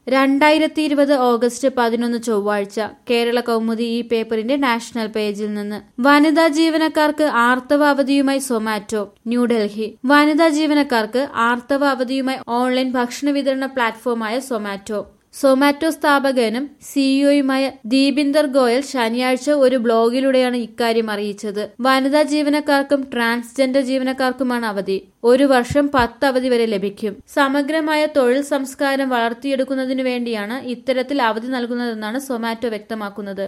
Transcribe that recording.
രണ്ടായിരത്തി ഇരുപത് ഓഗസ്റ്റ് പതിനൊന്ന് ചൊവ്വാഴ്ച കേരള കൗമുദി ഈ പേപ്പറിന്റെ നാഷണൽ പേജിൽ നിന്ന് വനിതാ ജീവനക്കാർക്ക് ആർത്തവ അവധിയുമായി സൊമാറ്റോ ന്യൂഡൽഹി വനിതാ ജീവനക്കാർക്ക് ആർത്തവ അവധിയുമായി ഓൺലൈൻ ഭക്ഷണ വിതരണ പ്ലാറ്റ്ഫോമായ സൊമാറ്റോ സൊമാറ്റോ സ്ഥാപകനും സിഇഒയുമായ ദീപിന്ദർ ഗോയൽ ശനിയാഴ്ച ഒരു ബ്ലോഗിലൂടെയാണ് ഇക്കാര്യം അറിയിച്ചത് വനിതാ ജീവനക്കാർക്കും ട്രാൻസ്ജെൻഡർ ജീവനക്കാർക്കുമാണ് അവധി ഒരു വർഷം പത്ത് അവധി വരെ ലഭിക്കും സമഗ്രമായ തൊഴിൽ സംസ്കാരം വളർത്തിയെടുക്കുന്നതിനു വേണ്ടിയാണ് ഇത്തരത്തിൽ അവധി നൽകുന്നതെന്നാണ് സൊമാറ്റോ വ്യക്തമാക്കുന്നത്